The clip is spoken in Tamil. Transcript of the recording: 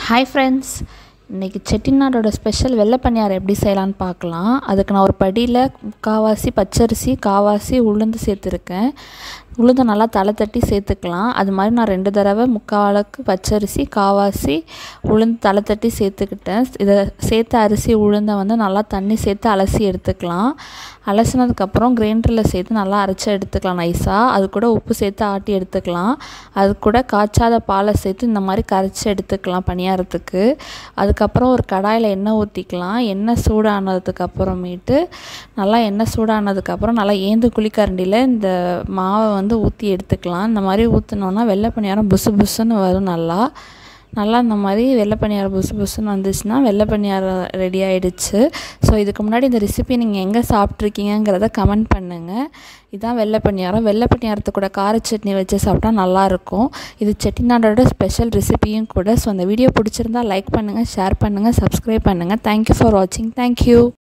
ஹாய் ஃப்ரெண்ட்ஸ் இன்றைக்கி செட்டிநாடோட ஸ்பெஷல் வெள்ளை பணியாரம் எப்படி செய்யலான்னு பார்க்கலாம் அதுக்கு நான் ஒரு படியில் காவாசி பச்சரிசி காவாசி உளுந்து சேர்த்துருக்கேன் உளுந்தை நல்லா தலை தட்டி சேர்த்துக்கலாம் அது மாதிரி நான் ரெண்டு தடவை முக்கால் அளவுக்கு பச்சரிசி காவாசி உளுந்து தலை தட்டி சேர்த்துக்கிட்டேன் இதை சேர்த்த அரிசி உளுந்தை வந்து நல்லா தண்ணி சேர்த்து அலசி எடுத்துக்கலாம் அலசினதுக்கப்புறம் கிரைண்டரில் சேர்த்து நல்லா அரைச்சி எடுத்துக்கலாம் நைஸாக அது கூட உப்பு சேர்த்து ஆட்டி எடுத்துக்கலாம் அது கூட காய்ச்சாத பாலை சேர்த்து இந்த மாதிரி கரைச்சி எடுத்துக்கலாம் பணியாரத்துக்கு அதுக்கப்புறம் ஒரு கடாயில் எண்ணெய் ஊற்றிக்கலாம் எண்ணெய் சூடானதுக்கு அப்புறமேட்டு நல்லா எண்ணெய் சூடானதுக்கப்புறம் நல்லா ஏந்து குழிக்கரண்டியில் இந்த மாவை வந்து ஊற்றி எடுத்துக்கலாம் இந்த மாதிரி ஊற்றினோன்னா வெள்ளை பணியாரம் புசு புசுன்னு வரும் நல்லா நல்லா இந்த மாதிரி வெள்ளை பணியாரம் புசு புசுன்னு வந்துச்சுன்னா வெள்ளை பணியாரம் ரெடி ஆகிடுச்சு ஸோ இதுக்கு முன்னாடி இந்த ரெசிபி நீங்கள் எங்கே சாப்பிட்ருக்கீங்கிறத கமெண்ட் பண்ணுங்கள் இதுதான் வெள்ளை பணியாரம் வெள்ளை பணியாரத்து கூட கார சட்னி வச்சு சாப்பிட்டா நல்லாயிருக்கும் இது செட்டிநாடோட ஸ்பெஷல் ரெசிபியும் கூட ஸோ அந்த வீடியோ பிடிச்சிருந்தா லைக் பண்ணுங்கள் ஷேர் பண்ணுங்கள் சப்ஸ்கிரைப் பண்ணுங்கள் தேங்க்யூ ஃபார் வாட்சிங் தேங்க்யூ